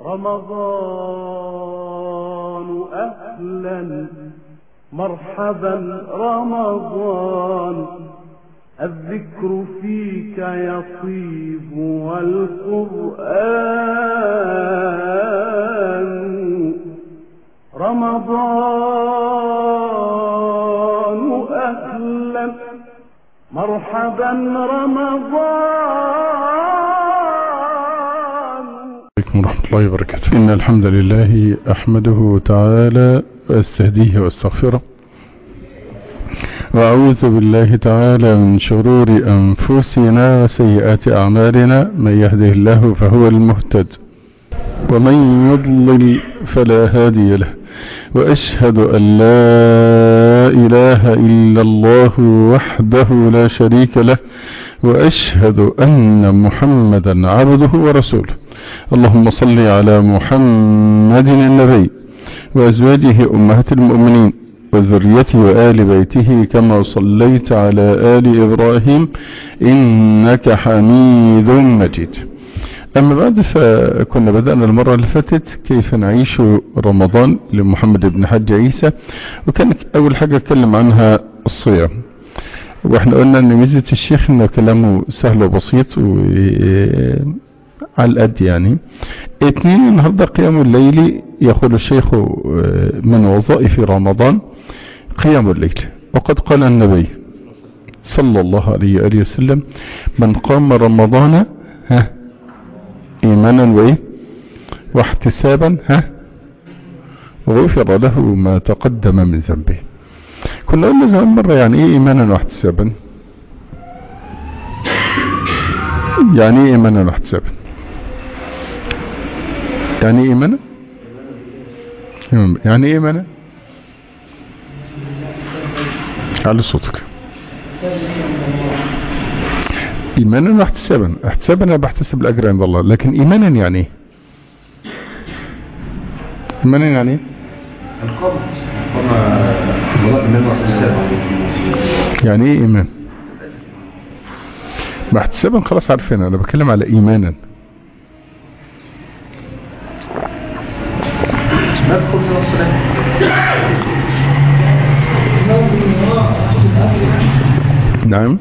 رمضان أهلا مرحبا رمضان الذكر فيك يطيب والقرآن رمضان أهلا مرحبا رمضان عليكم ورحمة الله وبركاته إن الحمد لله أحمده تعالى وأستهديه وأستغفره وأعوذ بالله تعالى من شرور أنفسنا وسيئات أعمالنا من يهده الله فهو المهتد ومن يضلل فلا هادي له وأشهد أن لا إله إلا الله وحده لا شريك له وأشهد أن محمدا عبده ورسوله اللهم صل على محمد النبي وأزواجه أمهات المؤمنين وذريته وآل بيته كما صليت على آل إبراهيم إنك حميد مجيد أما بعد فكنا بدأنا المرة اللي فاتت كيف نعيش رمضان لمحمد بن حج عيسى وكان أول حاجة اتكلم عنها الصيام واحنا قلنا ان ميزة الشيخ انه كلامه سهل وبسيط على القد يعني اتنين النهاردة قيام الليل يقول الشيخ من وظائف رمضان قيام الليل وقد قال النبي صلى الله عليه وآله وسلم من قام رمضان ها ايمانا وايه واحتسابا ها غفر له ما تقدم من ذنبه كنا قلنا زمان مرة يعني ايه ايمانا واحتسابا يعني ايه ايمانا واحتسابا يعني ايه ايمانا يعني ايه ايمانا على صوتك ايمانا واحتسابا احتسابا انا بحتسب الاجر عند الله لكن ايمانا يعني ايه ايمانا يعني ايه يعني ايه ايمان ما احتسابا خلاص عارفين انا بتكلم على ايمانا نعم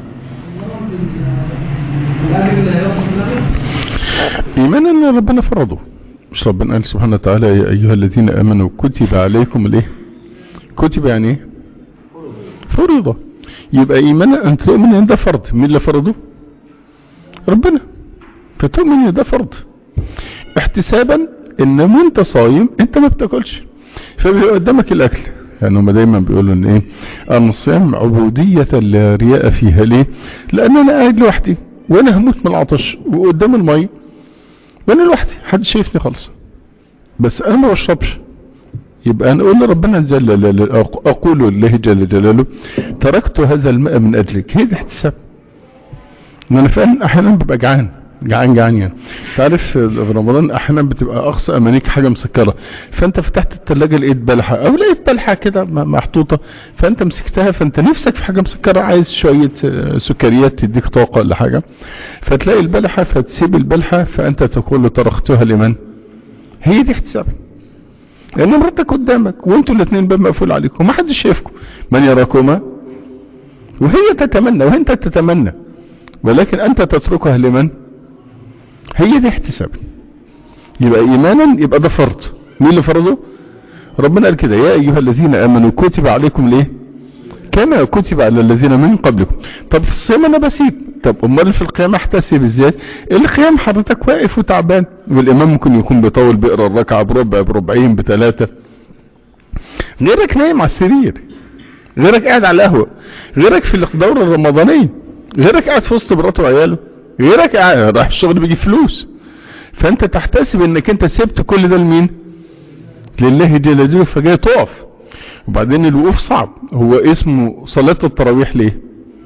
ايمانا ان ربنا فرضه مش ربنا قال سبحانه وتعالى يا ايها الذين امنوا كتب عليكم الايه كتب يعني ايه فرض يبقى ايمانا ان تؤمن ان ده فرض مين اللي فرضه ربنا فتؤمن ان ده فرض احتسابا ان وانت صايم انت ما بتاكلش فبيبقى قدامك الاكل يعني هم دايما بيقولوا ان ايه ان الصيام عبودية لا رياء فيها ليه لان انا قاعد لوحدي وانا هموت من العطش وقدام المي وانا لوحدي حد شايفني خالص بس انا ما بشربش يبقى انا اقول لربنا جل اقول لله جل جلاله تركت هذا الماء من اجلك هي دي احتساب ان انا فعلا احيانا ببقى جعان جعان جعان يعني تعرف في رمضان احيانا بتبقى اقصى امانيك حاجه مسكره فانت فتحت الثلاجه لقيت بلحه او لقيت بلحه كده محطوطه فانت مسكتها فانت نفسك في حاجه مسكره عايز شويه سكريات تديك طاقه ولا حاجه فتلاقي البلحه فتسيب البلحه فانت تقول تركتها لمن هي دي احتساب لان مراتك قدامك وانتوا الاثنين باب مقفول عليكم وما حدش شايفكم من يراكما وهي تتمنى وانت تتمنى ولكن انت تتركها لمن هي دي احتساب يبقى ايمانا يبقى ده فرض مين اللي فرضه ربنا قال كده يا ايها الذين امنوا كتب عليكم ليه كما كتب على الذين من قبلكم طب في الصيام انا بسيب طب امال في القيام احتسب ازاي القيام حضرتك واقف وتعبان والامام ممكن يكون بيطول بيقرا الركعه بربع بربعين بثلاثه غيرك نايم على السرير غيرك قاعد على القهوه غيرك في الدوره الرمضانيه غيرك قاعد في وسط مراته وعياله غيرك قاعد رايح الشغل بيجيب فلوس فانت تحتسب انك انت سبت كل ده لمين لله جل جلاله فجاي تقف وبعدين الوقوف صعب هو اسمه صلاة التراويح ليه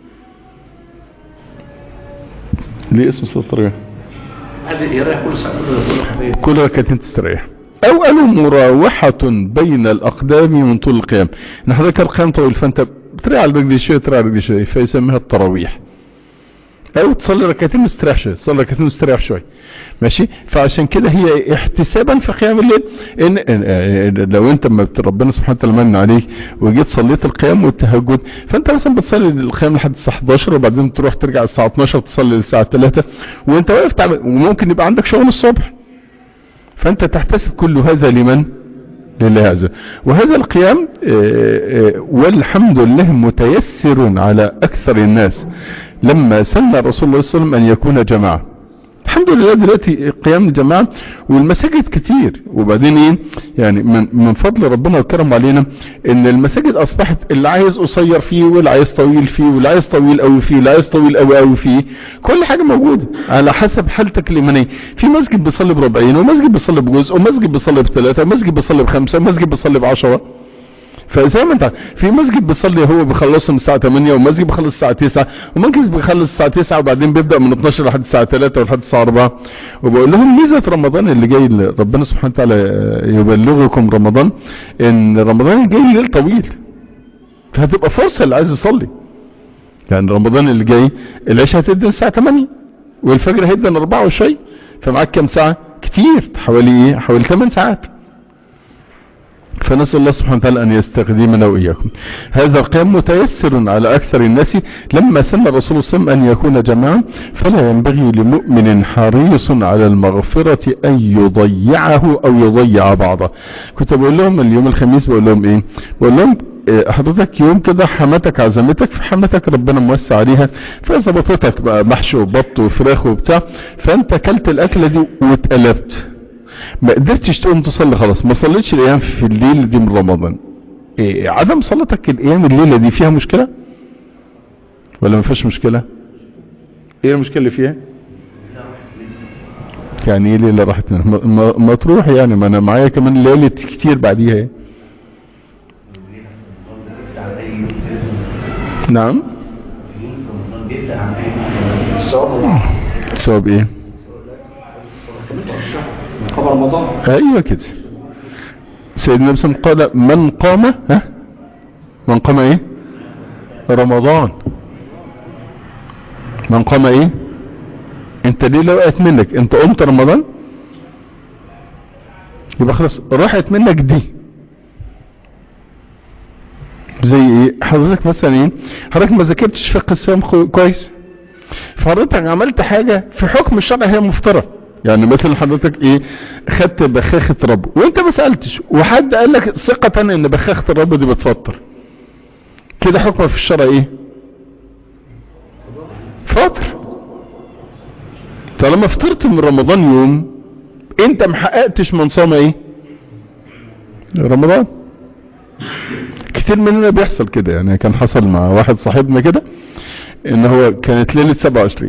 ليه اسمه صلاة التراويح كل ركعتين تستريح او قالوا مراوحة بين الاقدام من طول القيام ان حضرتك القيام طويل فانت بتريح على رجلي شوية تريح على رجلي شوية فيسميها التراويح او تصلي ركعتين مستريح شويه تصلي ركعتين مستريح شويه ماشي فعشان كده هي احتسابا في قيام الليل ان, إن إن لو انت ما بت- ربنا سبحانه وتعالى من عليك وجيت صليت القيام والتهجد فانت مثلا بتصلي القيام لحد الساعه 11 وبعدين تروح ترجع الساعه 12 تصلي للساعه 3 وانت واقف تعمل وممكن يبقى عندك شغل الصبح فانت تحتسب كل هذا لمن لله عز وجل وهذا القيام آه، آه، والحمد لله متيسر على اكثر الناس لما سن رسول الله صلى الله عليه وسلم ان يكون جماعه الحمد لله دلوقتي قيام الجماعة والمساجد كتير وبعدين ايه يعني من, من فضل ربنا وكرم علينا ان المساجد اصبحت اللي عايز قصير فيه واللي عايز طويل فيه واللي عايز طويل قوي فيه واللي عايز طويل قوي قوي فيه كل حاجة موجودة على حسب حالتك الايمانية في مسجد بيصلي بربعين ومسجد بيصلي بجزء ومسجد بيصلي بثلاثة ومسجد بيصلي بخمسة ومسجد بيصلي بعشرة فزي ما انت في مسجد بيصلي هو بيخلصه من الساعه 8 ومسجد بيخلص الساعه 9 ومسجد بيخلص الساعه 9 وبعدين بيبدا من 12 لحد الساعه 3 ولحد الساعه 4 وبقول لهم ميزه رمضان اللي جاي اللي ربنا سبحانه وتعالى يبلغكم رمضان ان رمضان الجاي ليل طويل فهتبقى فرصه اللي عايز يصلي يعني رمضان اللي جاي العشاء هتبدا الساعه 8 والفجر هيبدا 4 وشوي فمعاك كام ساعه كتير حوالي ايه حوالي 8 ساعات فنسأل الله سبحانه وتعالى أن يستخدمنا وإياكم هذا القيام متيسر على أكثر الناس لما سن الرسول صلى الله عليه وسلم أن يكون جماعة فلا ينبغي لمؤمن حريص على المغفرة أن يضيعه أو يضيع بعضه كنت بقول لهم اليوم الخميس بقول لهم إيه بقول لهم إيه، حضرتك يوم كده حماتك عزمتك في حماتك ربنا موسع عليها فظبطتك بقى محشي وبط وفراخ وبتاع فانت اكلت الاكله دي واتقلبت ما قدرتش تقوم تصلي خلاص ما صليتش الايام في الليل دي من رمضان إيه عدم صلاتك الايام الليله دي فيها مشكله ولا ما فيهاش مشكله ايه المشكله اللي فيها يعني ايه ليله راحت منها؟ ما, ما, ما تروح يعني ما انا معايا كمان ليله كتير بعديها يعني. نعم ثواب ايه خبر رمضان ايوه كده سيدنا النبي صلى الله عليه وسلم قال من قام ها من قام ايه رمضان من قام ايه انت ليه لو وقعت منك انت قمت رمضان يبقى خلاص راحت منك دي زي ايه حضرتك مثلا ايه حضرتك ما ذاكرتش فقه الصيام كو- كويس فحضرتك عملت حاجة في حكم الشرع هي مفترض يعني مثلا حضرتك ايه خدت بخاخة رب وانت ما سألتش وحد قال لك ثقة ان بخاخة الرب دي بتفطر كده حكمها في الشرع ايه فاطر طالما فطرت من رمضان يوم انت محققتش من صام ايه رمضان كتير مننا بيحصل كده يعني كان حصل مع واحد صاحبنا كده ان هو كانت ليلة 27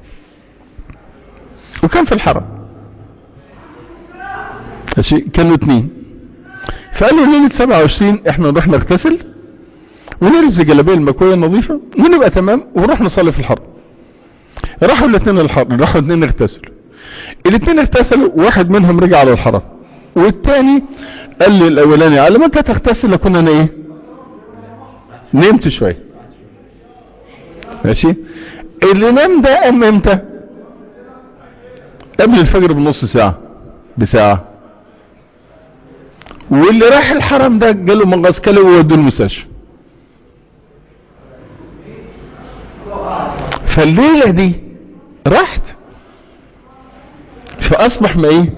وكان في الحرم ماشي كانوا اتنين فقالوا ليلة 27 احنا نروح نغتسل ونلبس الجلابيه المكويه النظيفه ونبقى تمام ونروح نصلي في الحرم راحوا الاثنين الحرم راحوا الاثنين اغتسلوا الاثنين اغتسلوا واحد منهم رجع على الحرم والتاني قال لي الاولاني على ما انت تغتسل اكون انا ايه نمت شويه ماشي اللي نام ده قام امتى قبل الفجر بنص ساعة بساعة واللي راح الحرم ده جاله مغص كله وودوه المستشفى فالليلة دي راحت فاصبح ما ايه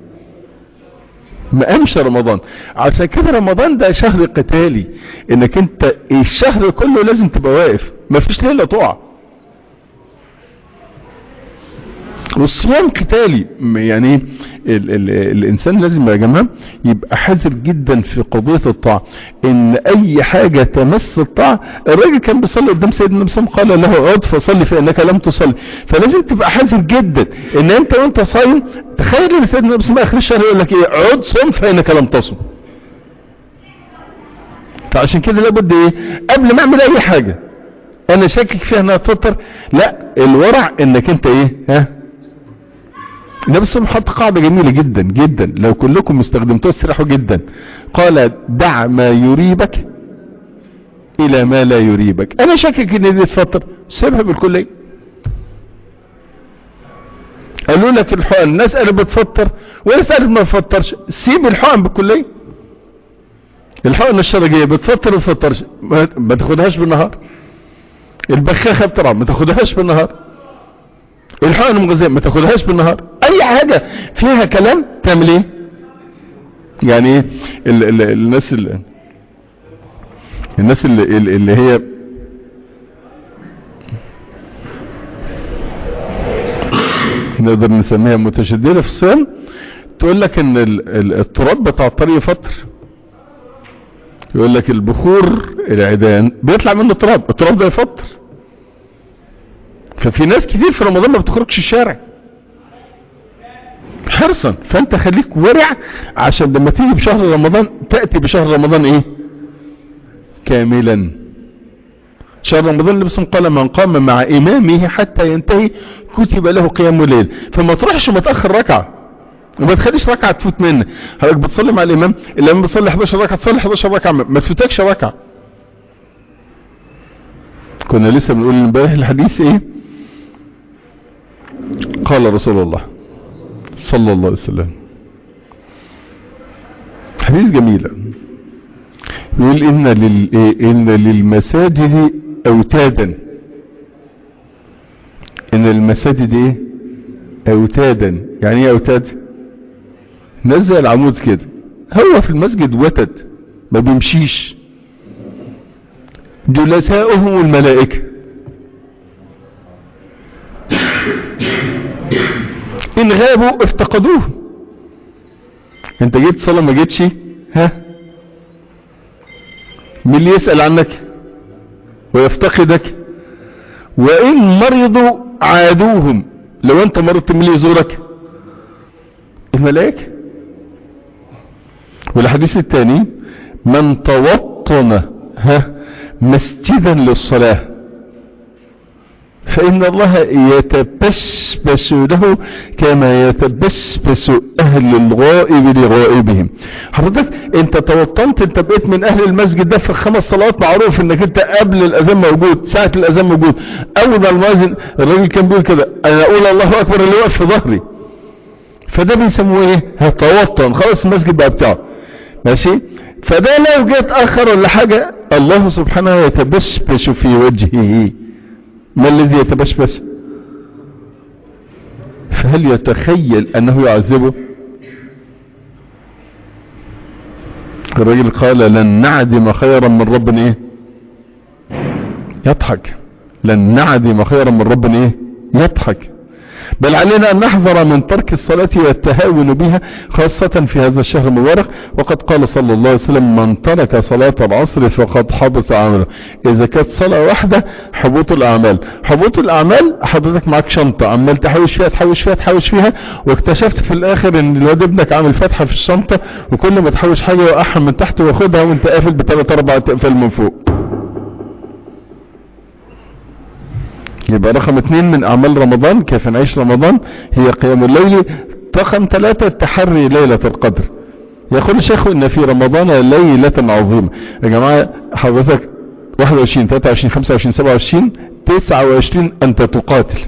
ما قامش رمضان عشان كده رمضان ده شهر قتالي انك انت الشهر كله لازم تبقى واقف ما فيش ليلة تقع والصيام قتالي م- يعني ال ال الانسان لازم يا جماعه يبقى حذر جدا في قضيه الطاعه ان اي حاجه تمس الطاعه الراجل كان بيصلي قدام سيدنا النبي صلى الله عليه وسلم قال له عد فصلي فانك لم تصلي فلازم تبقى حذر جدا ان انت وانت صايم تخيل ان سيدنا النبي صلى الله عليه وسلم اخر الشهر يقول لك ايه عد صم فانك لم تصم فعشان كده لابد ايه قبل ما اعمل اي حاجه انا شاكك فيها انها تفطر لا الورع انك انت ايه ها النبي صلى الله عليه وسلم حط قاعدة جميلة جدا جدا لو كلكم استخدمتوها تسرحوا جدا قال دع ما يريبك الى ما لا يريبك انا شاكك ان دي تفطر سيبها بالكلية قالوا لك الحقن الناس قالوا بتفطر وناس قالوا ما بتفطرش سيب الحقن بالكلية الحقن الشرجية بتفطر وما بتفطرش ما ما تاخدهاش بالنهار البخاخة بترعى ما تاخدهاش بالنهار الحقن المغذية ما تاخدهاش بالنهار اي حاجة فيها كلام تعمل ايه يعني ايه ال ال الناس اللي الناس اللي, اللي هي نقدر نسميها متشددة في الصيام تقول لك ان ال- ال- التراب بتاع الطريق فطر يقول لك البخور العيدان بيطلع منه تراب التراب ده يفطر ففي ناس كتير في رمضان ما بتخرجش الشارع حرصا فانت خليك ورع عشان لما تيجي بشهر رمضان تأتي بشهر رمضان ايه كاملا شهر رمضان اللي بسم قال من قام مع امامه حتى ينتهي كتب له قيام الليل فما تروحش متأخر ركعة وما تخليش ركعة تفوت منك حضرتك بتصلي مع الامام الامام بيصلي 11 ركعة تصلي 11 ركعة ما تفوتكش ركعة كنا لسه بنقول امبارح الحديث ايه قال رسول الله صلى الله عليه وسلم حديث جميل يقول إن, لل... إيه؟ إن للمساجد أوتادا إن المساجد إيه أوتادا يعني إيه أوتاد نزل العمود كده هو في المسجد وتد ما بيمشيش جلساؤهم الملائكة إن غابوا افتقدوه انت جيت صلاة ما جيتش ها مين اللي يسأل عنك ويفتقدك وإن مرضوا عادوهم لو انت مرضت مين اللي يزورك الملائكة والحديث الثاني من توطن ها مسجدا للصلاة فإن الله يتبسبس له كما يتبسبس أهل الغائب لغائبهم حضرتك انت توطنت انت بقيت من أهل المسجد ده في خمس صلوات معروف انك انت قبل الأذان موجود ساعة الأذان موجود أول ما المؤذن الراجل كان بيقول كده أنا أقول الله أكبر اللي واقف في ظهري فده بيسموه ايه هتوطن خلاص المسجد بقى بتاعه ماشي فده لو جيت اخر ولا حاجة الله سبحانه يتبسبس في وجهه ما الذي يتبسبس فهل يتخيل انه يعذبه الرجل قال لن نعدم خيرا من رب ايه يضحك لن نعدم خيرا من رب ايه يضحك بل علينا أن نحذر من ترك الصلاة والتهاون بها خاصة في هذا الشهر المبارك وقد قال صلى الله عليه وسلم من ترك صلاة العصر فقد حبط عمله إذا كانت صلاة واحدة حبوط الأعمال حبوط الأعمال حضرتك معك شنطة عمال تحوش فيها تحوش فيها تحوش فيها واكتشفت في الآخر إن الواد ابنك عامل فتحة في الشنطة وكل ما تحوش حاجة يوقعها من تحت وياخدها وانت قافل بثلاث أربع تقفل من فوق يبقى رقم اتنين من اعمال رمضان كيف نعيش رمضان هي قيام الليل رقم ثلاثة تحري ليلة القدر يقول الشيخ ان في رمضان ليلة عظيمة يا جماعة حضرتك 21 23 25 27 29 انت تقاتل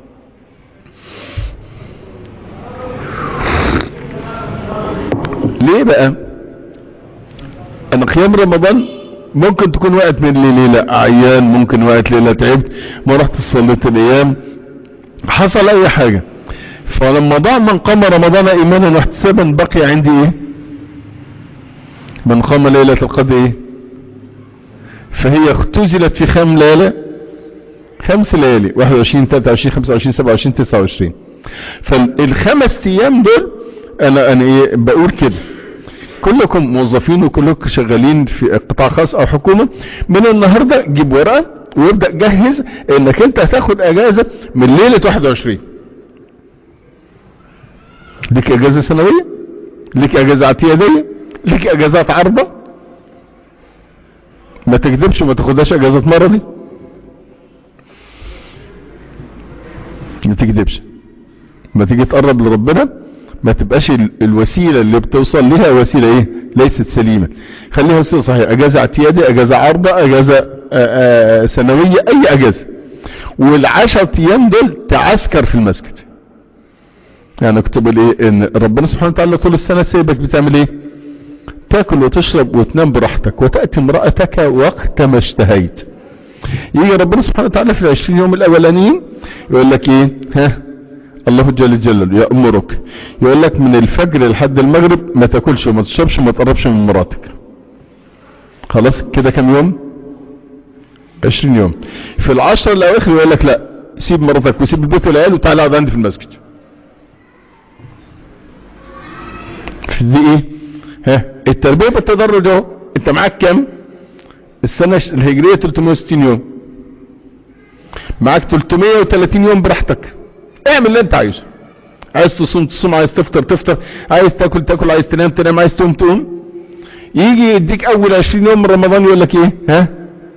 ليه بقى ان قيام رمضان ممكن تكون وقت من ليلة عيان ممكن وقت ليلة تعبت ما رحت صليت الايام حصل اي حاجة فلما ضاع من قام رمضان ايمانا واحتسابا بقي عندي ايه من قام ليلة القدر ايه فهي اختزلت في خم ليلة خمس ليالي 21 23 25 27 29 فالخمس ايام دول انا انا ايه بقول كده كلكم موظفين وكلكم شغالين في قطاع خاص او حكومة من النهاردة جيب ورقة وابدأ جهز انك انت هتاخد اجازة من ليلة 21 ليك اجازة سنوية ليك اجازة اعتيادية ليك اجازات عرضة ما تكذبش وما تاخدهاش اجازة مرضي ما تكذبش ما تيجي تقرب لربنا ما تبقاش الوسيلة اللي بتوصل لها وسيلة ايه ليست سليمة خليها وسيلة صحيحة اجازة اعتيادي اجازة عرضة اجازة آآ آآ سنوية اي اجازة والعشر ايام دول تعسكر في المسجد يعني كنت بقول ايه ان ربنا سبحانه وتعالى طول السنة سيبك بتعمل ايه تاكل وتشرب وتنام براحتك وتأتي امرأتك وقت ما اشتهيت يجي ربنا سبحانه وتعالى في العشرين يوم الاولانيين يقول لك ايه ها الله جل جلاله يأمرك يقول لك من الفجر لحد المغرب ما تاكلش وما تشربش وما تقربش من مراتك خلاص كده كم يوم عشرين يوم في العشر الاواخر يقول لك لا سيب مراتك وسيب البيت والعيال وتعالى اقعد عندي في المسجد في دي ايه ها التربية بالتدرج اهو انت معاك كام السنة الهجرية 360 يوم معاك 330 يوم براحتك اعمل اللي انت عايزه عايز تصوم تصوم عايز تفطر تفطر عايز تاكل تاكل عايز تنام تنام عايز تقوم تقوم يجي يديك اول 20 يوم من رمضان يقول لك ايه ها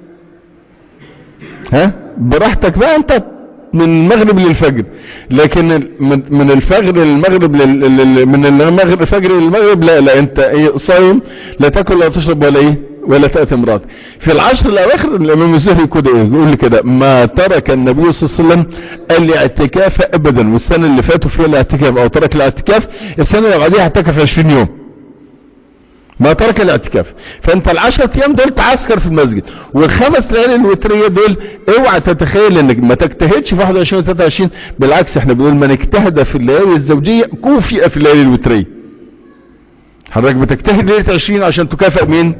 ها براحتك بقى انت من المغرب للفجر لكن من الفجر للمغرب لل... من المغرب الفجر للمغرب لا لا انت ايه صايم لا تاكل ولا تشرب ولا ايه ولا تأتي امرأة في العشر الاواخر الامام الزهري كده ايه يقول لي كده ما ترك النبي صلى الله عليه وسلم الاعتكاف ابدا والسنة اللي فاتوا فيها الاعتكاف او ترك الاعتكاف السنة اللي بعديها اعتكف 20 يوم ما ترك الاعتكاف فانت العشرة ايام دول تعسكر في المسجد والخمس ليالي الوترية دول اوعى تتخيل انك ما تجتهدش في 21 و 23 بالعكس احنا بنقول من اجتهد في الليالي الزوجية كوفئ في الليالي الوترية حضرتك بتجتهد ليلة 20 عشان تكافئ مين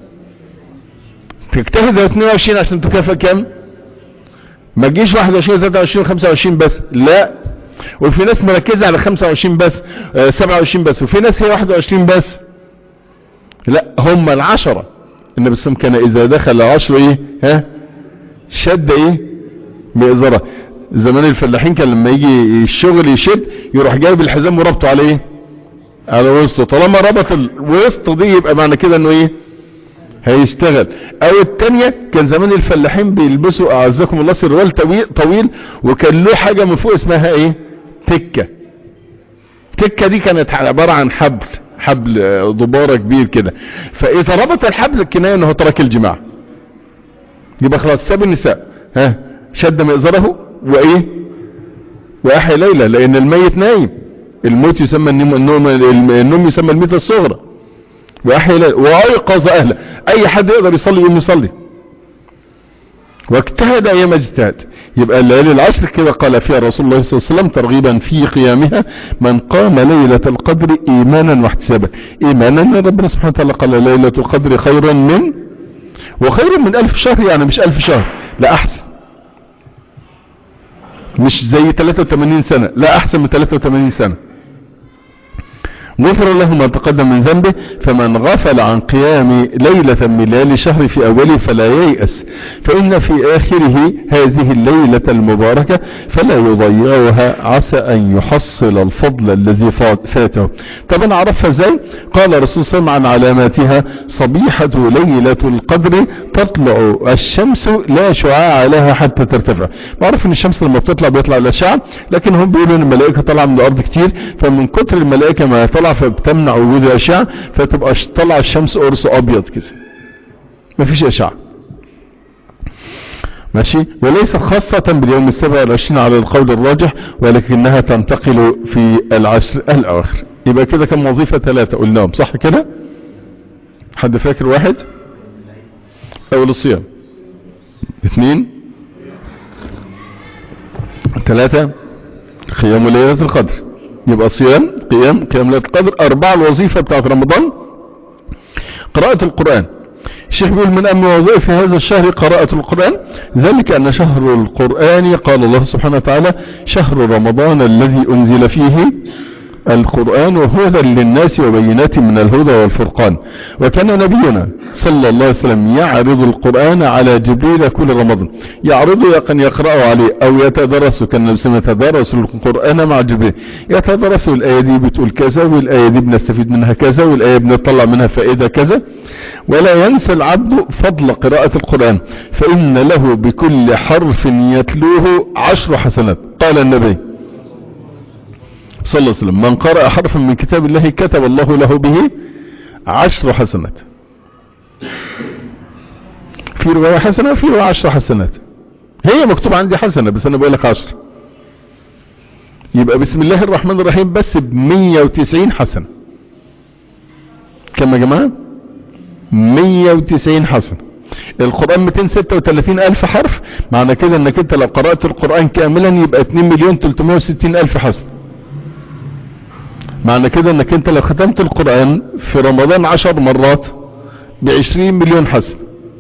تجتهد 22 عشان تكافئ كام ما تجيش 21 23 25 بس لا وفي ناس مركزة على 25 بس اه 27 بس وفي ناس هي 21 بس لا هم العشرة النبي صلى الله عليه وسلم كان اذا دخل العشر ايه ها شد ايه مئزرة زمان الفلاحين كان لما يجي الشغل يشد يروح جايب الحزام وربطه على ايه على وسطه طالما ربط الوسط دي يبقى معنى كده انه ايه هيشتغل او التانية كان زمان الفلاحين بيلبسوا اعزكم الله سروال طويل, طويل وكان له حاجة من فوق اسمها ايه تكة تكة دي كانت عبارة عن حبل حبل ضبارة كبير كده فاذا ربط الحبل الكناية انه ترك الجماع يبقى خلاص ساب النساء ها شد مئزره وايه واحيا ليلة لان الميت نايم الموت يسمى النوم, النوم, النوم يسمى الميت الصغرى واحيا ليلة وايقظ اهله اي حد يقدر يصلي يقوم يصلي واجتهد ايام اجتهد يبقى الليالي العشر كده قال فيها رسول الله صلى الله عليه وسلم ترغيبا في قيامها من قام ليلة القدر ايمانا واحتسابا ايمانا ان ربنا سبحانه وتعالى قال ليلة القدر خيرا من وخير من الف شهر يعني مش الف شهر لا احسن مش زي 83 سنة لا احسن من 83 سنة غفر له ما تقدم من ذنبه فمن غفل عن قيام ليلة من ليالي شهر في أوله فلا ييأس فإن في آخره هذه الليلة المباركة فلا يضيعها عسى أن يحصل الفضل الذي فاته طبعا عرفها ازاي قال الرسول صلى الله عليه وسلم عن علاماتها صبيحة ليلة القدر تطلع الشمس لا شعاع لها حتى ترتفع معروف ان الشمس لما بتطلع بيطلع الاشعة لكن هم بيقولوا ان الملائكة طالعة من الارض كتير فمن كتر الملائكة ما طلع فبتمنع وجود الاشعة فتبقى طلع الشمس قرص ابيض كده مفيش اشعة ماشي وليس خاصة باليوم السابع والعشرين على القول الراجح ولكنها تنتقل في العشر الاواخر يبقى كده كم وظيفة ثلاثة قلناهم صح كده حد فاكر واحد اول الصيام اثنين ثلاثة قيام ليلة القدر يبقى صيام قيام قيام ليلة القدر أربعة الوظيفة بتاعت رمضان قراءة القرآن الشيخ بيقول من أهم وظائف هذا الشهر قراءة القرآن ذلك أن شهر القرآن قال الله سبحانه وتعالى شهر رمضان الذي أنزل فيه القرآن وهدى للناس وبينات من الهدى والفرقان وكان نبينا صلى الله عليه وسلم يعرض القرآن على جبريل كل رمضان يعرضه يقن يقرأه عليه أو يتدرسه كان نفسه يتدرس القرآن مع جبريل يتدرسه الآية دي بتقول كذا والآية دي بنستفيد منها كذا والآية بنطلع منها فائدة كذا ولا ينسى العبد فضل قراءة القرآن فإن له بكل حرف يتلوه عشر حسنات قال النبي صلى الله عليه وسلم من قرأ حرفا من كتاب الله كتب الله له به عشر حسنات في رواية حسنة وفي رواية عشر حسنات هي مكتوب عندي حسنة بس انا بقول لك عشر يبقى بسم الله الرحمن الرحيم بس ب 190 حسنة كم يا جماعة 190 حسنة القرآن 236 ألف حرف معنى كده انك انت لو قرأت القرآن كاملا يبقى 2 مليون 360 ألف حسنة معنى كده انك انت لو ختمت القرآن في رمضان 10 مرات ب 20 مليون حسنة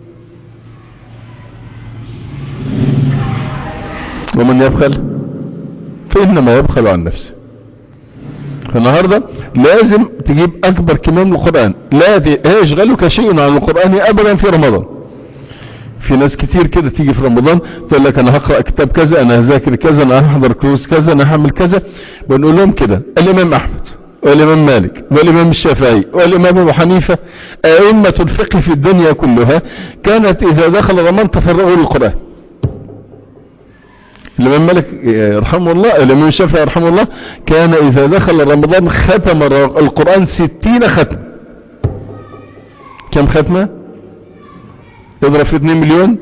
ومن يبخل فإنما يبخل عن نفسه فالنهاردة لازم تجيب أكبر كمية من القرآن لا يشغلك شيء عن القرآن أبدا في رمضان في ناس كتير كده تيجي في رمضان تقول لك أنا هقرأ كتاب كذا أنا هذاكر كذا أنا هحضر كروز كذا أنا هعمل كذا بنقول لهم كده الإمام أحمد والإمام مالك والإمام الشافعي والإمام أبو حنيفة أئمة الفقه في الدنيا كلها كانت إذا دخل رمضان تفرغوا للقرآن الإمام مالك رحمه الله الإمام الشافعي رحمه الله كان إذا دخل رمضان ختم القرآن ستين ختم كم ختمة يضرب في 2 مليون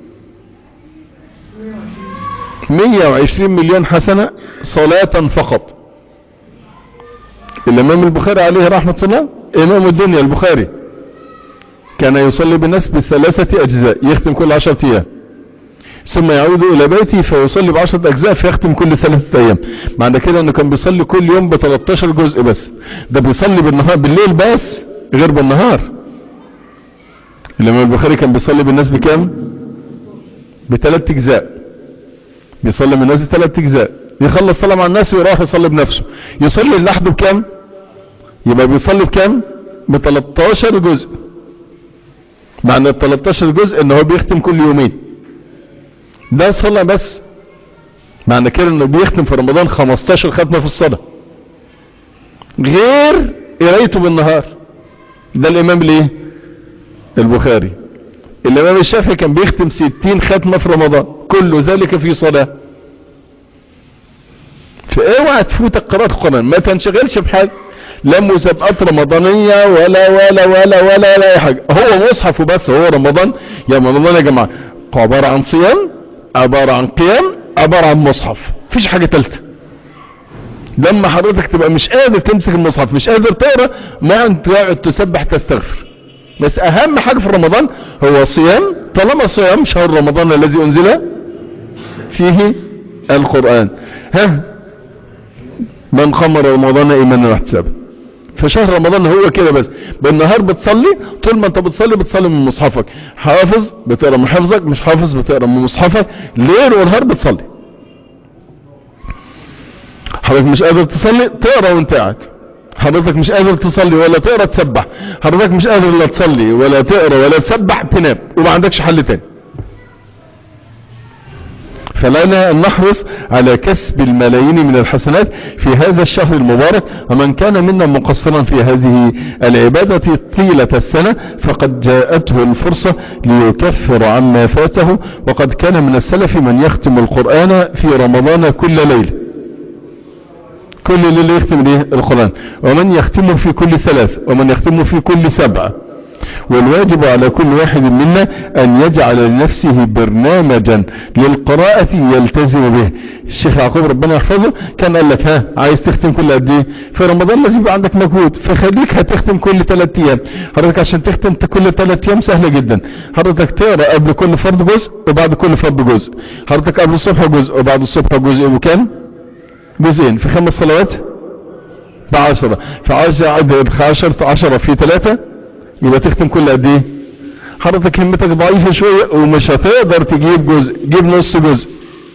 120 مليون حسنة صلاة فقط الإمام البخاري عليه رحمة الله إمام الدنيا البخاري كان يصلي بالناس بثلاثة أجزاء يختم كل عشرة أيام ثم يعود الى بيته فيصلي بعشرة اجزاء فيختم كل ثلاثة ايام معنى كده انه كان بيصلي كل يوم ب 13 جزء بس ده بيصلي بالنهار بالليل بس غير بالنهار الامام البخاري كان بيصلي بالناس بكام بثلاث اجزاء بيصلي بالناس بثلاث اجزاء يخلص صلاة مع الناس ويروح يصلي بنفسه يصلي لوحده بكام يبقى بيصلي بكام ب 13 جزء معنى ال 13 جزء ان هو بيختم كل يومين ده صلاة بس معنى كده انه بيختم في رمضان 15 ختمة في الصلاة غير قرايته بالنهار ده الامام الايه البخاري الامام الشافعي كان بيختم 60 ختمة في رمضان كل ذلك في صلاة فاوعى تفوتك قراءة القرآن ما تنشغلش بحاجة لا مسابقات رمضانية ولا ولا ولا ولا ولا اي حاجة هو مصحف وبس هو رمضان يا رمضان يا جماعة عبارة عن صيام عبارة عن قيام عبارة عن مصحف مفيش حاجة تالتة لما حضرتك تبقى مش قادر تمسك المصحف مش قادر تقرا ما انت تقعد تسبح تستغفر بس اهم حاجة في رمضان هو صيام طالما صيام شهر رمضان الذي انزل فيه القرآن ها من خمر رمضان ايمانا واحتسابا فشهر رمضان هو كده بس بالنهار بتصلي طول ما انت بتصلي بتصلي من مصحفك حافظ بتقرا من حفظك مش حافظ بتقرا من مصحفك ليل ونهار بتصلي حضرتك مش قادر تصلي تقرا وانت قاعد حضرتك مش قادر تصلي ولا تقرا تسبح حضرتك مش قادر لا تصلي ولا تقرا ولا تسبح تنام وما عندكش حل تاني فلنا أن نحرص على كسب الملايين من الحسنات في هذا الشهر المبارك ومن كان منا مقصرا في هذه العبادة طيلة السنة فقد جاءته الفرصة ليكفر عما فاته وقد كان من السلف من يختم القرآن في رمضان كل ليلة كل ليلة يختم ليه القرآن ومن يختمه في كل ثلاث ومن يختمه في كل سبعة والواجب على كل واحد منا ان يجعل لنفسه برنامجا للقراءة يلتزم به الشيخ يعقوب ربنا يحفظه كان قال لك ها عايز تختم كل قد ايه في رمضان لازم يبقى عندك مجهود فخليك هتختم كل ثلاث ايام حضرتك عشان تختم كل ثلاث ايام سهلة جدا حضرتك تقرا قبل كل فرض جزء وبعد كل فرض جزء حضرتك قبل الصبح جزء وبعد الصبح جزء وكام جزئين في خمس صلوات بعشرة في عشرة عدد عشرة عشرة في ثلاثة يبقى تختم كل قد ايه حضرتك همتك ضعيفة شوية ومش هتقدر تجيب جزء جيب نص جزء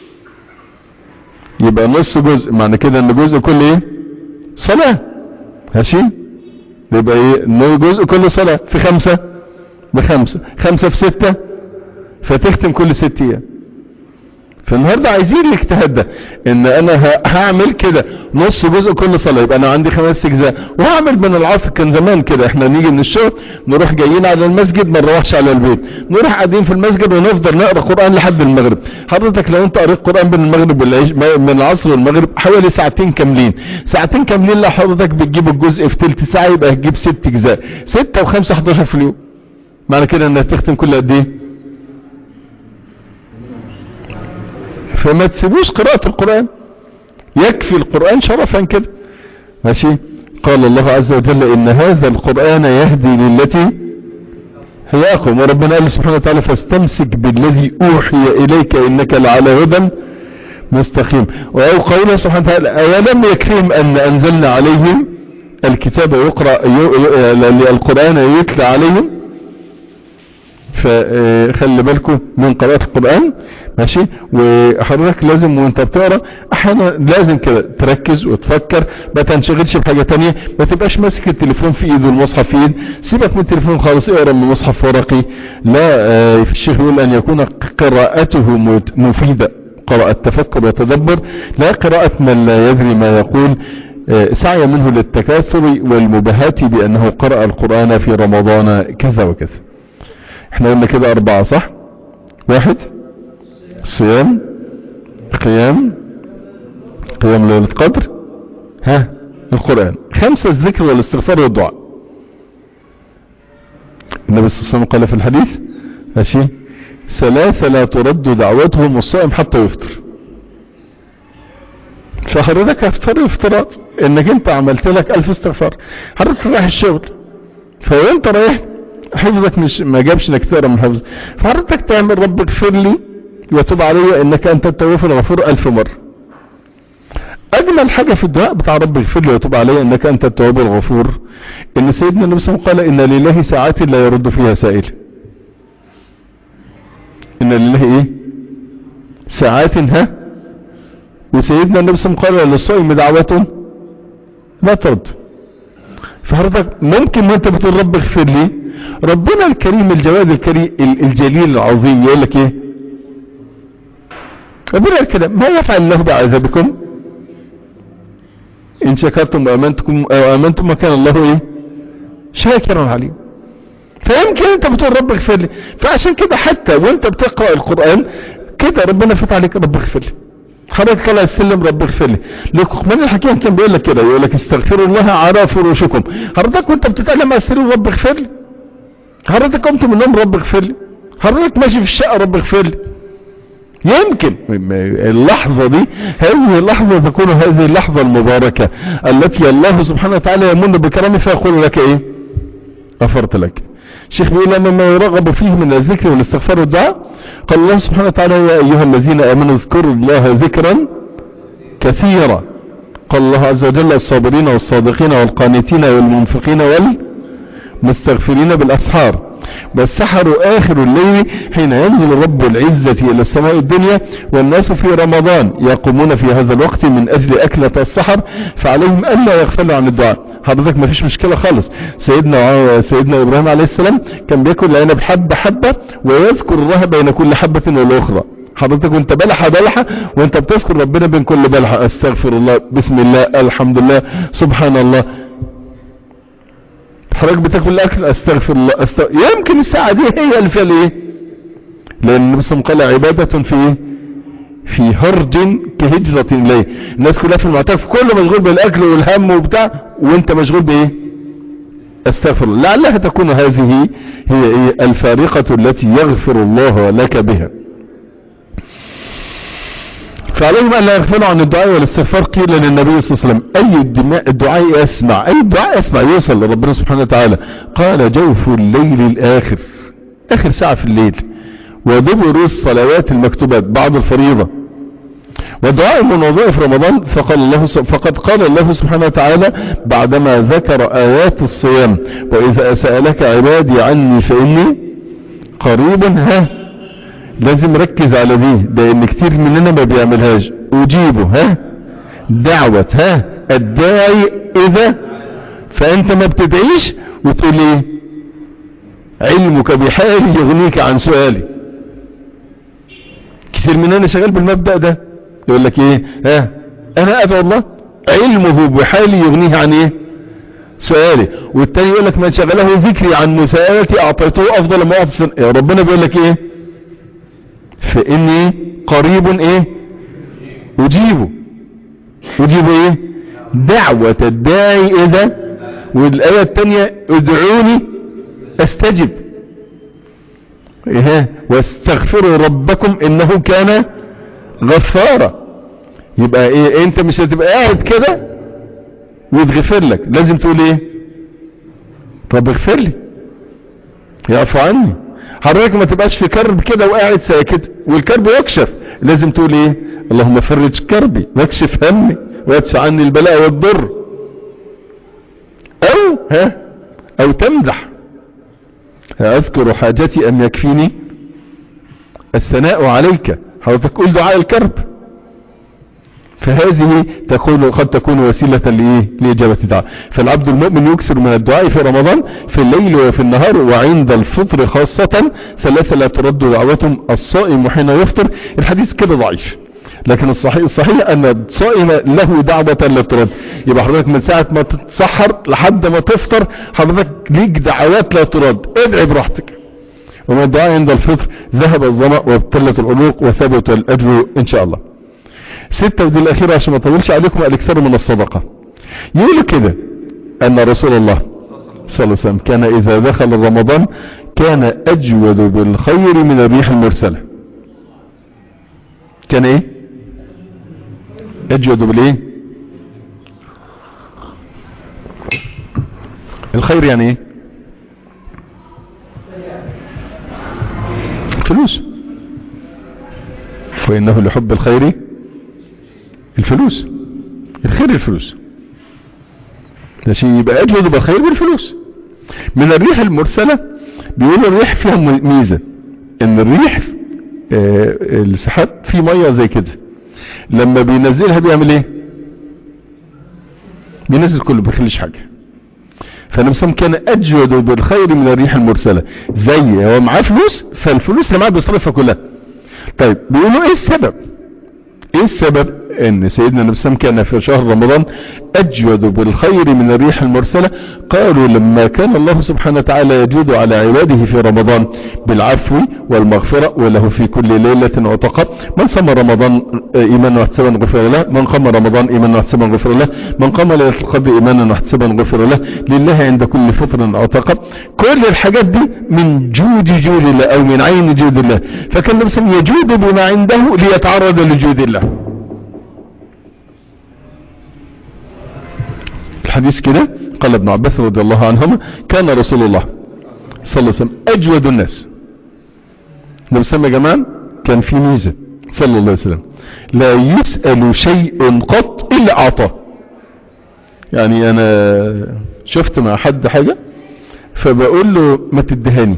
يبقى نص جزء معنى كده ان جزء كل ايه صلاة ماشي يبقى ايه جزء كل صلاة في خمسة بخمسة خمسة في ستة فتختم كل ست ايام فالنهاردة عايزين الاجتهاد ده ان انا هعمل كده نص جزء كل صلاة يبقى انا عندي خمس اجزاء وهعمل من العصر كان زمان كده احنا نيجي من الشغل نروح جايين على المسجد ما نروحش على البيت نروح قاعدين في المسجد ونفضل نقرا قرآن لحد المغرب حضرتك لو انت قريت قرآن بين المغرب والعيش من العصر والمغرب حوالي ساعتين كاملين ساعتين كاملين لو حضرتك بتجيب الجزء في تلت ساعة يبقى هتجيب ست اجزاء ستة وخمسة 11 في اليوم معنى كده انك تختم كل قد ايه فما تسيبوش قراءة القرآن يكفي القرآن شرفا كده ماشي قال الله عز وجل ان هذا القرآن يهدي للتي هي اقوم وربنا قال سبحانه وتعالى فاستمسك بالذي اوحي اليك انك لعلى هدى مستقيم او قوله سبحانه وتعالى اولم يكفيهم ان انزلنا عليهم الكتاب يقرأ القرآن يتلى عليهم فخلي بالكم من قراءة القرآن ماشي وحضرتك لازم وانت بتقرا احيانا لازم كده تركز وتفكر ما تنشغلش بحاجة تانية ما تبقاش ماسك التليفون في ايد والمصحف في ايد سيبك من التليفون خالص اقرا من مصحف ورقي لا آه الشيخ يقول ان يكون قراءته مفيدة قراءة تفكر وتدبر لا قراءة من لا يدري ما يقول آه سعي منه للتكاثر والمباهاة بانه قرأ القرآن في رمضان كذا وكذا احنا قلنا كده اربعة صح واحد صيام قيام قيام ليلة القدر ها القرآن خمسة الذكر والاستغفار والدعاء النبي صلى الله عليه وسلم قال في الحديث ماشي ثلاثة لا ترد دعوتهم الصائم حتى يفطر فحضرتك هتفطر افتراض انك انت عملت لك الف استغفار حضرتك رايح الشغل فوانت رايح حفظك مش ما جابش انك تقرا من حفظ فحضرتك تعمل رب اغفر لي وتب علي انك انت التواب الغفور الف مرة اجمل حاجة في الدعاء بتاع رب اغفر لي وتب علي انك انت التواب الغفور ان سيدنا النبي صلى الله عليه وسلم قال ان لله ساعات لا يرد فيها سائل ان لله ايه ساعات ها وسيدنا النبي صلى الله عليه وسلم قال للصائم دعوة لا ترد فحضرتك ممكن وانت بتقول رب اغفر لي ربنا الكريم الجواد الكريم الجليل العظيم يقول لك ايه ربنا كده ما يفعل الله بعذابكم ان شكرتم وامنتم او امنتم ما كان الله ايه شاكرا عليم فيمكن انت بتقول رب اغفر لي فعشان كده حتى وانت بتقرأ القرآن كده ربنا فتح عليك رب اغفر لي حضرتك طلع السلم رب اغفر لي لقمان الحكيم كان بيقول لك كده يقول لك استغفروا الله على فروشكم حضرتك وانت بتتكلم على السرير رب اغفر لي حضرتك قمت من النوم رب اغفر لي حضرتك ماشي في الشقه رب اغفر لي يمكن اللحظة دي هذه اللحظة تكون هذه اللحظة المباركة التي الله سبحانه وتعالى يمن بكرمه فيقول لك ايه غفرت لك الشيخ بيقول أن ما يرغب فيه من الذكر والاستغفار والدعاء قال الله سبحانه وتعالى يا أيها الذين آمنوا اذكروا الله ذكرا كثيرا قال الله عز وجل الصابرين والصادقين والقانتين والمنفقين والمستغفرين بالأسحار والسحر آخر الليل حين ينزل رب العزة إلى السماء الدنيا والناس في رمضان يقومون في هذا الوقت من أجل أكلة السحر فعليهم ألا يغفلوا عن الدعاء حضرتك ما فيش مشكلة خالص سيدنا سيدنا إبراهيم عليه السلام كان بياكل العنب حبة حبة ويذكر الله بين كل حبة والأخرى حضرتك وانت بلحة بلحة وانت بتذكر ربنا بين كل بلحة استغفر الله بسم الله الحمد لله سبحان الله حضرتك بتاكل الاكل استغفر الله أستغفر يمكن الساعة دي هي اللي فيها الايه لان النبي صلى الله عليه وسلم قال عبادة في ايه في هرج كهجرة اليه الناس كلها في المعتكف كله مشغول بالاكل والهم وبتاع وانت مشغول بايه استغفر الله لعلها تكون هذه هي ايه الفارقة التي يغفر الله لك بها فعليهم أن لا يغفلوا عن الدعاء والاستغفار قيل للنبي صلى الله عليه وسلم أي الدعاء أسمع أي الدعاء أسمع يوصل لربنا سبحانه وتعالى قال جوف الليل الآخر آخر ساعة في الليل ودبر الصلوات المكتوبات بعد الفريضة ودعاء المنوضوع في رمضان فقال الله فقد قال الله سبحانه وتعالى بعدما ذكر آيات الصيام وإذا سألك عبادي عني فإني قريب ها لازم ركز على دي لان كتير مننا ما بيعملهاش اجيبه ها دعوة ها الداعي اذا فانت ما بتدعيش وتقول ايه علمك بحالي يغنيك عن سؤالي كتير مننا شغال بالمبدأ ده يقول لك ايه ها انا ادعو الله علمه بحالي يغنيه عن ايه سؤالي والتاني يقول لك من شغله ذكري عن مساءلتي اعطيته افضل ما اعطي يا ربنا بيقول لك ايه فاني قريب ايه اجيبه اجيب ايه دعوة الداعي اذا والاية التانية ادعوني استجب ايه واستغفروا ربكم انه كان غفارا يبقى ايه انت مش هتبقى قاعد كده ويتغفر لك لازم تقول ايه رب اغفر لي يعفو عني حضرتك ما تبقاش في كرب كده وقاعد ساكت والكرب يكشف لازم تقول ايه اللهم فرج كربي واكشف همي وادفع عني البلاء والضر او ها او تمدح اذكر حاجتي ام يكفيني الثناء عليك حضرتك قول دعاء الكرب فهذه تكون قد تكون وسيلة لإيه لإجابة الدعاء فالعبد المؤمن يكثر من الدعاء في رمضان في الليل وفي النهار وعند الفطر خاصة ثلاثة لا ترد دعوتهم الصائم حين يفطر الحديث كده ضعيف لكن الصحيح الصحيح ان الصائم له دعوة لا ترد يبقى حضرتك من ساعة ما تتسحر لحد ما تفطر حضرتك ليك دعوات لا ترد ادعي براحتك ومن الدعاء عند الفطر ذهب الظمأ وابتلت العروق وثبت الأجر إن شاء الله ستة ودي الأخيرة عشان ما أطولش عليكم الأكثر من الصدقة يقول كده أن رسول الله صلى الله عليه وسلم كان إذا دخل رمضان كان أجود بالخير من الريح المرسلة كان إيه أجود بالإيه الخير يعني إيه الفلوس وإنه لحب الخير الفلوس الخير الفلوس ماشي يبقى أجود بالخير بالفلوس من الريح المرسلة بيقولوا الريح فيها ميزة ان الريح آه السحاب فيه مية زي كده لما بينزلها بيعمل ايه بينزل كله بيخليش حاجة فالنبي كان اجود بالخير من الريح المرسلة زي هو معاه فلوس فالفلوس اللي معاه بيصرفها كلها طيب بيقولوا ايه السبب ايه السبب ان سيدنا النبي صلى كان في شهر رمضان اجود بالخير من الريح المرسلة قالوا لما كان الله سبحانه وتعالى يجود على عباده في رمضان بالعفو والمغفرة وله في كل ليلة عتقى من صام رمضان ايمانا واحتسابا غفر له من قام رمضان ايمانا واحتسابا غفر له من قام ليلة القدر ايمانا واحتسابا غفر له لله عند كل فطر عتقى كل الحاجات دي من جود جود الله او من عين جود الله فكان النبي يجود بما عنده ليتعرض لجود الله الحديث كده قال ابن عباس رضي الله عنهما كان رسول الله صلى الله عليه وسلم اجود الناس النبي صلى الله عليه وسلم كان في ميزة صلى الله عليه وسلم لا يسأل شيء قط الا اعطاه يعني انا شفت مع حد حاجة فبقول له ما تدهاني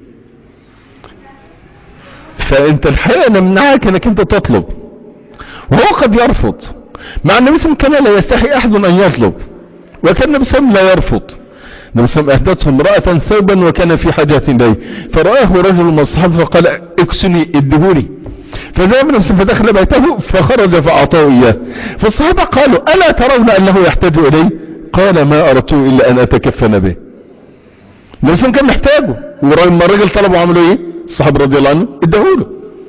فانت الحقيقة نمنعك انك انت تطلب وهو قد يرفض مع النبي صلى الله عليه وسلم كان لا يستحي احد ان يطلب وكان النبي صلى الله عليه وسلم لا يرفض النبي صلى الله عليه وسلم اهدته امرأة ثوبا وكان في حاجة اليه فرآه رجل من الصحابة فقال اكسني ادهوني فذهب النبي صلى فدخل بيته فخرج فأعطاه إياه فالصحابة قالوا ألا ترون أنه يحتاج إليه قال ما أردته إلا أن أتكفن به النبي صلى كان محتاجه ولما الراجل طلبوا عملوا إيه الصحابة رضي الله عنه ادهوله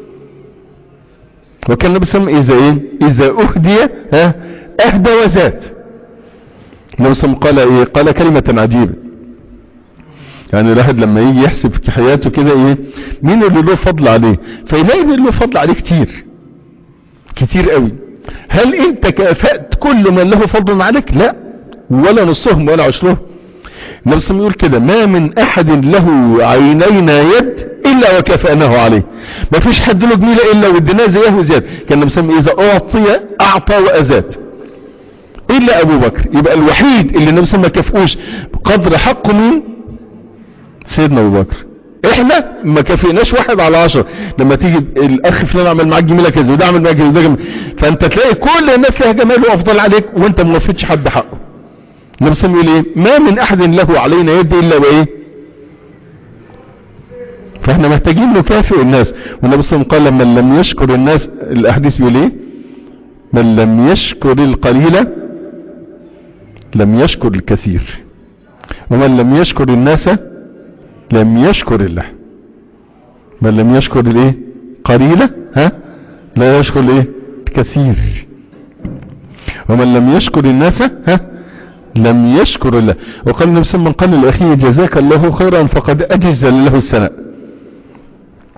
وكان النبي صلى الله عليه وسلم إذا إيه إذا أهدي ها أهدى وزاد النبي صلى الله عليه وسلم قال إيه قال كلمة عجيبة يعني الواحد لما يجي يحسب في حياته كده ايه مين اللي له فضل عليه فيلاقي ان له فضل عليه كتير كتير قوي هل انت كافأت كل من له فضل عليك لا ولا نصهم ولا عشرهم النبي صلى الله عليه وسلم يقول كده ما من احد له عينين يد الا وكافأناه عليه ما فيش حد له جميلة الا واديناه زيه وزيادة كان النبي صلى الله عليه وسلم اذا اعطي اعطى وازاد الا ابو بكر يبقى الوحيد اللي النبي صلى الله عليه وسلم ما كافئوش بقدر حقه مين سيدنا ابو بكر احنا ما كافئناش واحد على عشر لما تيجي الاخ فلان عمل معاك جميله كذا وده عمل معاك كذا وده جميل فانت تلاقي كل الناس لها جمال وافضل عليك وانت ما وفيتش حد حقه النبي صلى الله عليه وسلم يقول ايه ما من احد له علينا يد الا وايه فاحنا محتاجين نكافئ الناس والنبي صلى الله عليه وسلم قال من لم يشكر الناس الاحاديث بيقول ايه من لم يشكر القليل لم يشكر الكثير ومن لم يشكر الناس لم يشكر الله من لم يشكر الايه قليلة ها لا يشكر الايه كثير ومن لم يشكر الناس ها لم يشكر الله وقال النبي صلى الله عليه وسلم قال لأخيه جزاك الله خيرا فقد أجز له السناء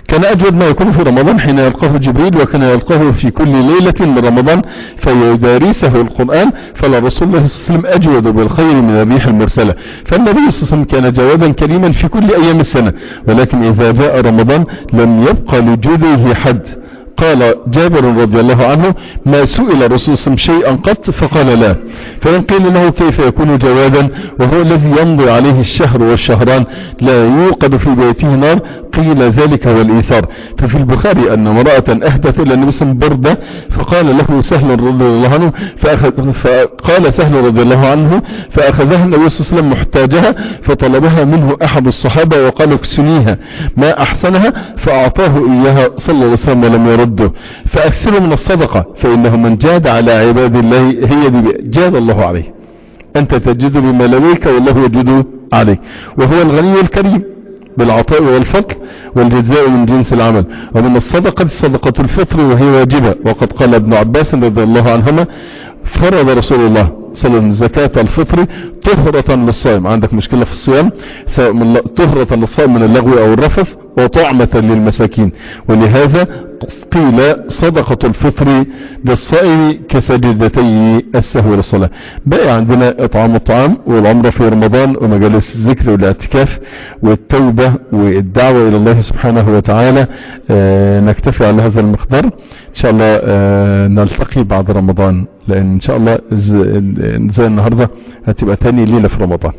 كان أجود ما يكون في رمضان حين يلقاه جبريل وكان يلقاه في كل ليلة من رمضان فيدارسه القرآن فلا رسول الله صلى الله عليه وسلم أجود بالخير من الريح المرسلة فالنبي صلى الله عليه وسلم كان جوادا كريما في كل أيام السنة ولكن إذا جاء رمضان لم يبقى لجوده حد قال جابر رضي الله عنه ما سئل الرسول صلى الله عليه وسلم شيئا قط فقال لا فإن قيل له كيف يكون جوادا وهو الذي يمضي عليه الشهر والشهران لا يوقد في بيته نار قيل ذلك هو الإيثار ففي البخاري أن امرأة أهدت إلى النبي صلى الله عليه وسلم بردة فقال له سهل رضي الله عنه فأخذ فقال سهل رضي الله عنه فأخذها النبي صلى الله عليه وسلم محتاجها فطلبها منه أحد الصحابة وقال اكسنيها ما أحسنها فأعطاه إياها صلى الله عليه وسلم ولم يرده فأكثروا من الصدقة فإنه من جاد على عباد الله هي دي جاد الله عليه أنت تجد بما لديك والله يجد عليك وهو الغني الكريم بالعطاء والفضل والجزاء من جنس العمل ومن الصدقة صدقة الفطر وهي واجبة وقد قال ابن عباس رضي الله عنهما فرض رسول الله صلى الله عليه وسلم زكاة الفطر طهرة للصائم عندك مشكلة في الصيام طهرة للصائم من اللغو او الرفث وطعمة للمساكين ولهذا قيل صدقة الفطر للصائم كسجدتي السهو للصلاة بقى عندنا اطعام الطعام والعمرة في رمضان ومجالس الذكر والاعتكاف والتوبة والدعوة الى الله سبحانه وتعالى آه نكتفي على هذا المقدار ان شاء الله آه نلتقي بعد رمضان لان ان شاء الله زي النهاردة هتبقى تاني ليلة في رمضان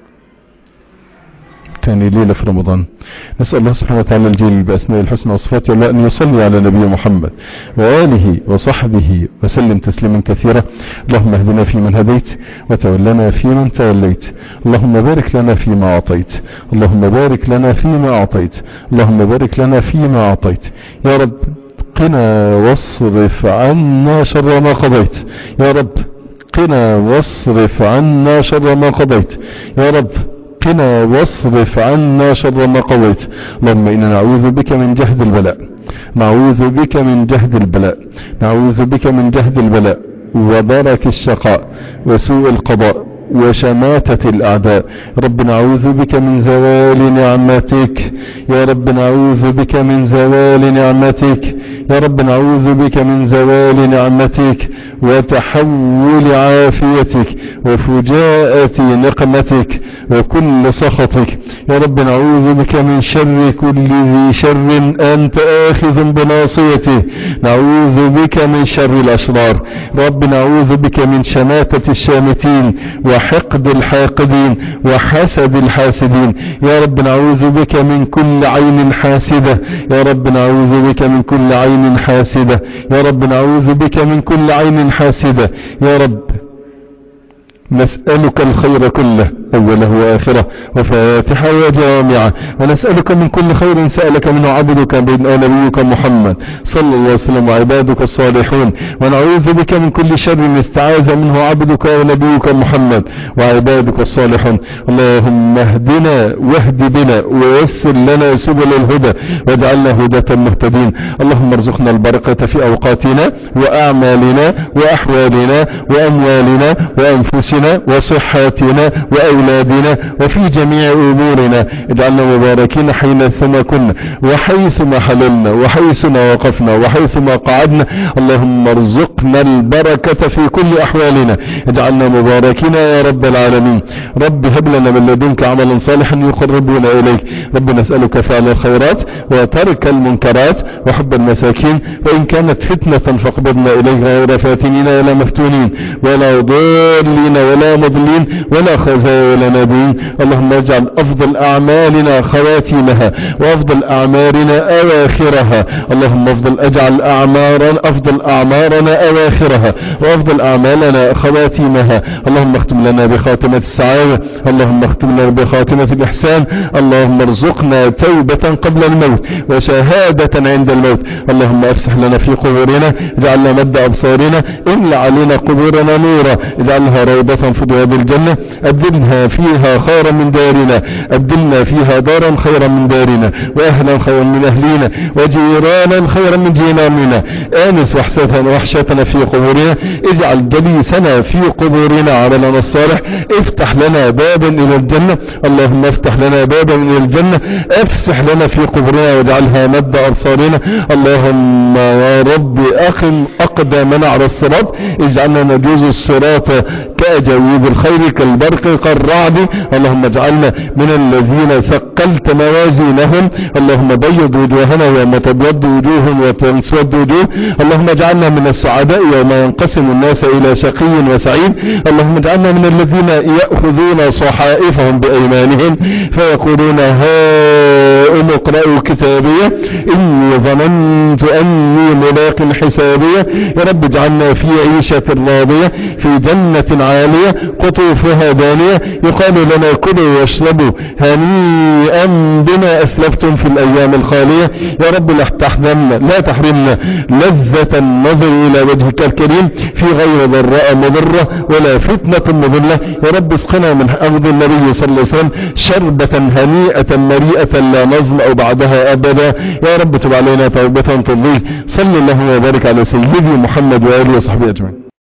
تاني ليلة في رمضان نسأل الله سبحانه وتعالى الجليل بأسماء الحسنى وصفاته الله أن يصلي على نبي محمد وآله وصحبه وسلم تسليما كثيرا اللهم اهدنا فيمن هديت وتولنا فيمن توليت اللهم بارك لنا فيما أعطيت اللهم بارك لنا فيما أعطيت اللهم بارك لنا فيما أعطيت يا رب قنا واصرف عنا شر ما قضيت يا رب قنا واصرف عنا شر ما قضيت يا رب قنا واصرف عنا شر ما قضيت اللهم إنا نعوذ بك من جهد البلاء نعوذ بك من جهد البلاء نعوذ بك من جهد البلاء ودرك الشقاء وسوء القضاء وشماتة الأعداء رب نعوذ بك من زوال نعمتك يا رب نعوذ بك من زوال نعمتك يا رب نعوذ بك من زوال نعمتك وتحول عافيتك وفجاءة نقمتك وكل سخطك يا رب نعوذ بك من شر كل ذي شر أنت آخذ بناصيته نعوذ بك من شر الأشرار رب نعوذ بك من شماتة الشامتين وحقد الحاقدين وحسد الحاسدين يا رب نعوذ بك من كل عين حاسدة يا رب نعوذ بك من كل عين حاسدة يا رب نعوذ بك من كل عين حاسدة يا رب نسألك الخير كله أوله وآخره وفاتحة وجامعة ونسألك من كل خير سألك منه عبدك نبيك محمد صلى الله عليه وسلم وعبادك الصالحون ونعوذ بك من كل شر استعاذ منه عبدك ونبيك محمد وعبادك الصالحون اللهم اهدنا واهد بنا ويسر لنا سبل الهدى واجعلنا هداة مهتدين اللهم ارزقنا البركة في أوقاتنا وأعمالنا وأحوالنا وأموالنا وأنفسنا وصحاتنا وأولادنا وفي جميع أمورنا اجعلنا مباركين حين ثم كنا وحيث ما حللنا وحيث ما وقفنا وحيث ما قعدنا اللهم ارزقنا البركة في كل أحوالنا اجعلنا مباركين يا رب العالمين رب هب لنا من لدنك عملا صالحا يقربنا إليك رب نسألك فعل الخيرات وترك المنكرات وحب المساكين وإن كانت فتنة فاقبضنا إليك غير فاتنين ولا مفتونين ولا ضالين ولا مضلين ولا خزايا ولا نادين اللهم اجعل أفضل أعمالنا خواتيمها وأفضل أعمارنا أواخرها اللهم افضل اجعل أعمارا أفضل أعمارنا أواخرها وأفضل أعمالنا خواتيمها اللهم اختم لنا بخاتمة السعادة اللهم اختم لنا بخاتمة الإحسان اللهم ارزقنا توبة قبل الموت وشهادة عند الموت اللهم افسح لنا في قبورنا اجعلنا مد أبصارنا املأ علينا قبورنا نورا اجعلها روضة في رياض الجنة أبدلها دارنا فيها خيرا من دارنا أبدلنا فيها دارا خيرا من دارنا وأهلا خيرا من أهلنا وجيرانا خيرا من جيراننا آنس وحشتنا وحشتنا في قبورنا اجعل جليسنا في قبورنا عملنا الصالح افتح لنا بابا إلى الجنة اللهم افتح لنا بابا إلى الجنة افسح لنا في قبورنا واجعلها مد أبصارنا اللهم يا رب أقم أقدامنا على الصراط اجعلنا نجوز الصراط كأجاويب الخير كالبرق كالرعد اللهم اجعلنا من الذين ثقلت موازينهم اللهم بيض وجوهنا يوم تبيض وجوه وتسود وجوه اللهم اجعلنا من السعداء يوم ينقسم الناس إلى شقي وسعيد اللهم اجعلنا من الذين يأخذون صحائفهم بأيمانهم فيقولون هاؤم اقرأوا كتابي إني ظننت أني ملاق حسابي يا رب اجعلنا في عيشة راضية في جنة عالية قطوفها دانية يقال لنا كلوا واشربوا هنيئا بما أسلفتم في الأيام الخالية يا رب لا تحرمنا لا تحرمنا لذة النظر إلى وجهك الكريم في غير ضراء مضرة ولا فتنة مضلة يا رب اسقنا من أرض النبي صلى الله عليه وسلم شربة هنيئة مريئة لا نظمأ بعدها أبدا يا رب تب علينا توبة ترضيه صلى الله وبارك على سيدنا محمد وآله وصحبه أجمعين